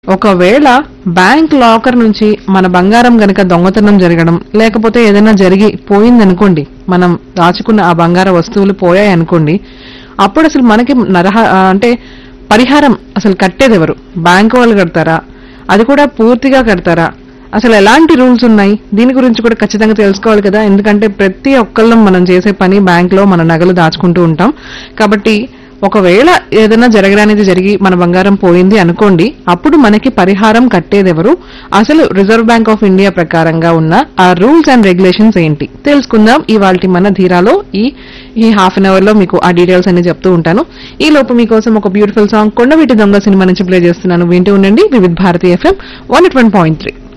ఒకవేళ bank locker నుంచి మన బంగారం గనక దొంగతనం జరగడం లేకపోతే ఏదైనా జరిగి పోయిందనుకోండి మనం దాచుకున్న ఆ బంగార వస్తువులు పోయాయి అనుకోండి అప్పుడు అసలు మనకి నరహ ఆ, అంటే పరిహారం అసలు కట్టేది ఎవరు బ్యాంక్ వాళ్ళు కడతారా అది కూడా పూర్తిగా కడతారా అసలు ఎలాంటి రూల్స్ ఉన్నాయి దీని గురించి కూడా ఖచ్చితంగా తెలుసుకోవాలి కదా ఎందుకంటే ప్రతి ఒక్కళ్ళం మనం చేసే పని బ్యాంక్ లో మన నగలు దాచుకుంటూ ఉంటాం కాబట్టి ఒకవేళ ఏదైనా జరగడానికి జరిగి మన బంగారం పోయింది అనుకోండి అప్పుడు మనకి పరిహారం కట్టేదెవరు అసలు రిజర్వ్ బ్యాంక్ ఆఫ్ ఇండియా ప్రకారంగా ఉన్న ఆ రూల్స్ అండ్ రెగ్యులేషన్స్ ఏంటి తెలుసుకుందాం ఇవాళ మన ధీరాలో ఈ ఈ హాఫ్ అన్ అవర్ లో మీకు ఆ డీటెయిల్స్ అన్ని చెప్తూ ఉంటాను ఈ లోపు మీకోసం ఒక బ్యూటిఫుల్ సాంగ్ కొండవీటి దొంగ సినిమా నుంచి ప్లే చేస్తున్నాను వింటూ ఉండండి Vividh Bharati FM one point three